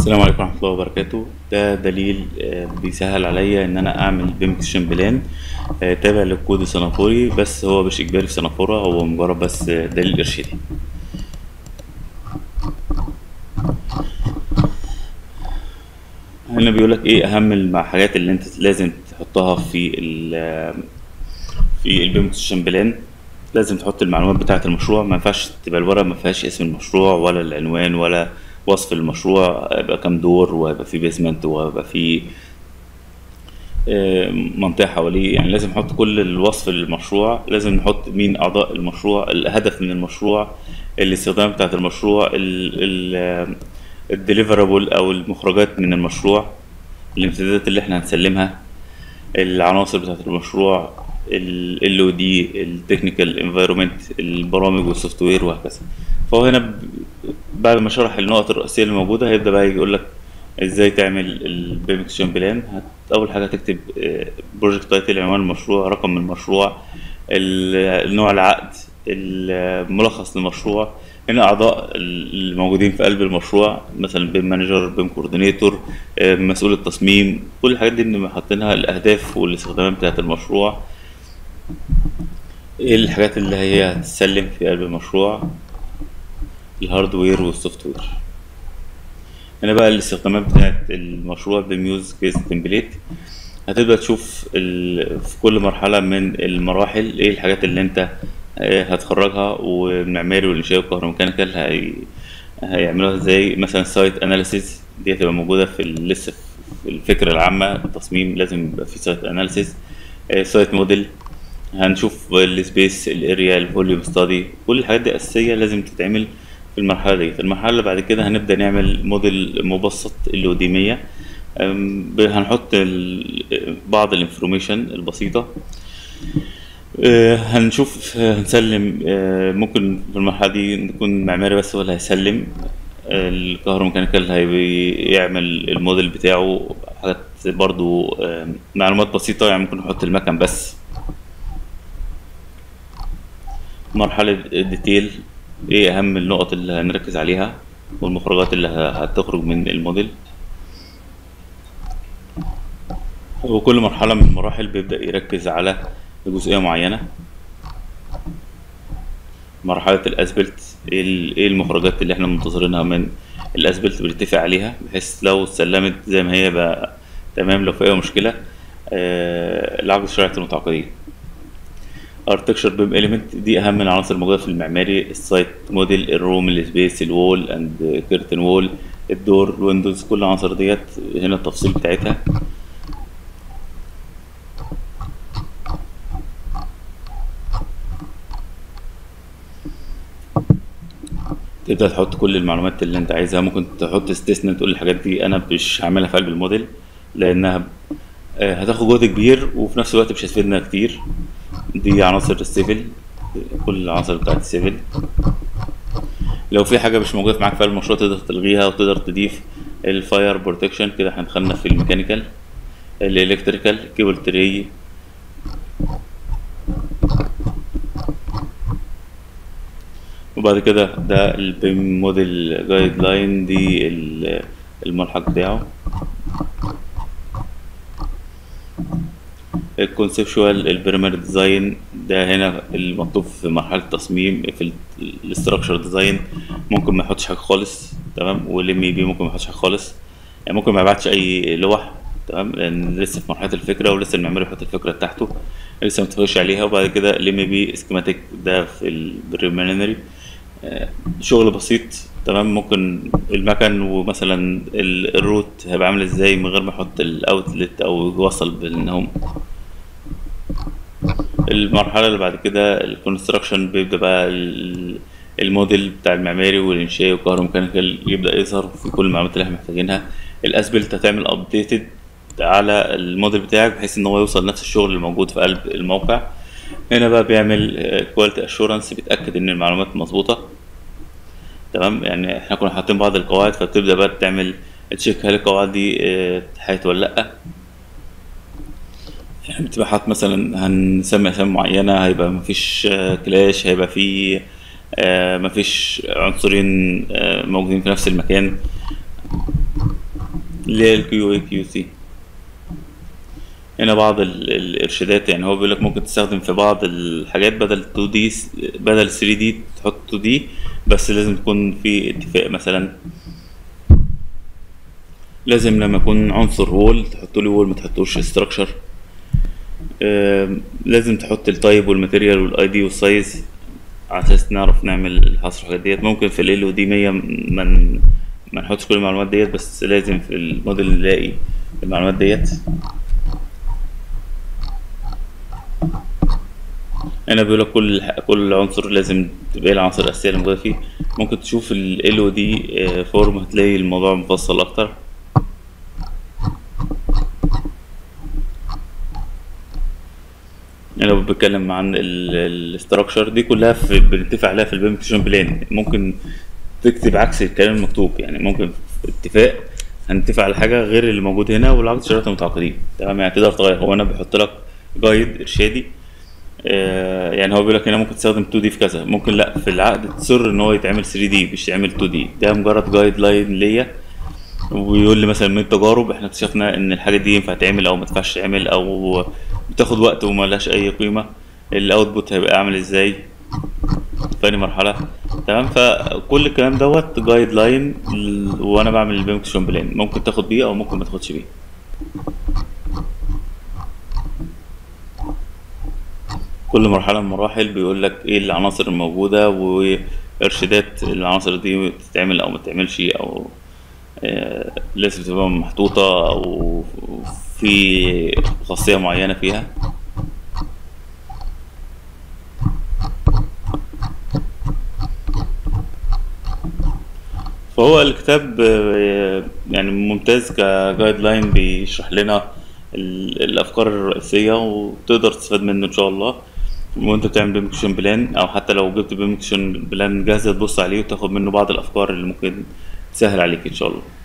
السلام عليكم ورحمة الله وبركاته ده دليل آه، بيسهل عليا ان انا اعمل بيمكشن بلان آه، تابع للكود السنغافوري بس هو مش اجباري في سنغافورة هو مجرد بس آه، دليل ارشادي هنا بيقولك ايه اهم الحاجات اللي انت لازم تحطها في ال في البيمكشن بلان لازم تحط المعلومات بتاعة المشروع ما ينفعش تبقى الورقة ما فيهاش اسم المشروع ولا العنوان ولا وصف المشروع يبقى كام دور ويبقى فيه بيسمنت ويبقى فيه آه، منطقة حواليه يعني لازم نحط كل الوصف للمشروع لازم نحط مين أعضاء المشروع الهدف من المشروع الاستخدام بتاعة المشروع الديليفرابل أو المخرجات من المشروع الامتدادات اللي احنا هنسلمها العناصر بتاعة المشروع ال او دي التكنيكال انفايرمنت البرامج والسوفت وير وهكذا فهو هنا ب- بعد ما شرح النقط الرئيسيه اللي موجوده هيبدا بقى يقول لك ازاي تعمل البيمكشن بلان هت- اول حاجه هتكتب بروجكت تايتل عنوان المشروع رقم المشروع ال- نوع العقد الملخص للمشروع هنا اعضاء الموجودين في قلب المشروع مثلا بيم مانجر بيم كوردينيتور مسؤول التصميم كل الحاجات دي بنبقى حاطينها الاهداف والاستخدامات بتاعه المشروع ايه الحاجات اللي هي هتتسلم في قلب المشروع الهاردوير والسوفت وير هنا بقى الاستخدامات بتاعت المشروع بميوز كيس تمبليت هتبدأ تشوف ال... في كل مرحلة من المراحل ايه الحاجات اللي انت آه، هتخرجها والمعماري والانشائي والكهروميكانيكال هي... هيعملوها ازاي مثلا سايت اناليسيس دي هتبقى موجودة في ال- لسه في الفكرة العامة التصميم لازم يبقى في سايت اناليسيس سايت موديل هنشوف السبيس الاريا الفوليوم ستادي كل الحاجات دي اساسيه لازم تتعمل في المرحله دي في المرحله اللي بعد كده هنبدا نعمل موديل مبسط اللي هو دي 100 أم، ب- هنحط ال- بعض الانفورميشن البسيطه أه، هنشوف أه، هنسلم أه، ممكن في المرحله دي نكون معماري بس هو اللي هيسلم أه، الكهروميكانيكال هيعمل الموديل بتاعه حاجات برضو أه، معلومات بسيطه يعني ممكن نحط المكن بس مرحلة الديتيل ايه اهم النقط اللي هنركز عليها والمخرجات اللي ه- هتخرج من الموديل وكل مرحلة من المراحل بيبدأ يركز على جزئية معينة مرحلة الأسبلت ايه ال- إيه المخرجات اللي احنا منتظرينها من الأسبلت بنتفق عليها بحيث لو اتسلمت زي ما هي بقى تمام لو في أي مشكلة آه، العقد شريعة المتعاقدين اركتكشر بيم اليمنت دي اهم العناصر الموجوده في المعماري السايت موديل الروم السبيس الوول اند كيرتن وول الدور الويندوز كل العناصر ديت هنا التفصيل بتاعتها تبدا تحط كل المعلومات اللي انت عايزها ممكن تحط استثناء تقول الحاجات دي انا مش هعملها في قلب الموديل لانها آه، هتاخد جهد كبير وفي نفس الوقت مش هتفيدنا كتير دي عناصر السيفل كل العناصر بتاعت السيفل لو في حاجه مش موجوده معاك في المشروع تقدر تلغيها وتقدر تضيف الفاير بروتكشن كده احنا دخلنا في الميكانيكال الالكتريكال كيبل تري وبعد كده ده البيم موديل جايد لاين دي ال- الملحق بتاعه الكونسبشوال البريمير ديزاين ده هنا المطلوب في مرحله التصميم في الاستراكشر ديزاين ممكن ما يحطش حاجه خالص تمام والام بي ممكن ما يحطش حاجه خالص يعني ممكن ما يبعتش اي لوح تمام لان لسه في مرحله الفكره ولسه المعماري يحط الفكره بتاعته لسه ما اتفقش عليها وبعد كده الام بي سكيماتيك ده في البريمينري شغل بسيط تمام ممكن المكن ومثلا ال- الروت هيبقى عامل ازاي من غير ما يحط الاوتلت او يوصل بينهم المرحلة اللي بعد كده الكونستراكشن بيبدأ بقى ال- الموديل بتاع المعماري والإنشائي والكهروميكانيكال يبدأ يظهر في كل المعلومات اللي احنا محتاجينها الأسبلت هتعمل أبديتد على الموديل بتاعك بحيث إن هو يوصل نفس الشغل اللي موجود في قلب الموقع هنا بقى بيعمل كواليتي اشورنس بيتأكد إن المعلومات مظبوطة تمام يعني احنا كنا حاطين بعض القواعد فبتبدأ بقى تعمل تشيك هل القواعد دي اه، اتحققت ولا لأ يعني بتبقى حاط مثلا هنسمي اسامي معينه هيبقى مفيش آه، كلاش هيبقى في آه، مفيش عنصرين آه، موجودين في نفس المكان اللي هي الكيو اي كيو سي هنا بعض ال- الارشادات يعني هو بيقول لك ممكن تستخدم في بعض الحاجات بدل 2 دي بدل 3 دي تحط 2 دي بس لازم تكون في اتفاق مثلا لازم لما يكون عنصر وول تحط له وول ما تحطوش ستراكشر لازم تحط التايب والماتيريال والاي دي والسايز على اساس نعرف نعمل الحصر الحاجات ديت ممكن في ال ودي 100 من ما نحطش كل المعلومات ديت بس لازم في الموديل نلاقي المعلومات ديت هنا بيقول لك كل كل عنصر لازم تبقى العناصر الأساسية اللي موجودة فيه ممكن تشوف ال او دي فورم هتلاقي الموضوع مفصل أكتر هنا بتكلم عن الاستراكشر دي كلها في بنتفق عليها في البيمكشن بلان ممكن تكتب عكس الكلام المكتوب يعني ممكن في اتفاق هنتفق على حاجة غير اللي موجود هنا والعقد شرط متعاقدين تمام يعني تقدر تغير هو هنا بيحط لك جايد إرشادي آه، يعني هو بيقول لك هنا ممكن تستخدم 2 دي في كذا ممكن لا في العقد تصر ان هو يتعمل 3 دي مش يتعمل 2 دي ده مجرد جايد لاين ليا ويقول لي مثلا من التجارب احنا اكتشفنا ان الحاجه دي ينفع تعمل او ما تنفعش تعمل او بتاخد وقت وما لهاش اي قيمه الاوتبوت هيبقى عامل ازاي في أي مرحله تمام فكل الكلام دوت جايد لاين وانا بعمل البيمكشن بلان ممكن تاخد بيه او ممكن ما تاخدش بيه كل مرحلة من المراحل بيقول لك ايه العناصر الموجودة وارشادات العناصر دي تتعمل او ما تتعملش او آه، لازم تبقى محطوطة او في خاصية معينة فيها فهو الكتاب آه، يعني ممتاز كجايد لاين بيشرح لنا ال- الافكار الرئيسيه وتقدر تستفاد منه ان شاء الله وانت بتعمل بيمكشن بلان او حتى لو جبت بيمكشن بلان جاهزه تبص عليه وتاخد منه بعض الافكار اللي ممكن تسهل عليك ان شاء الله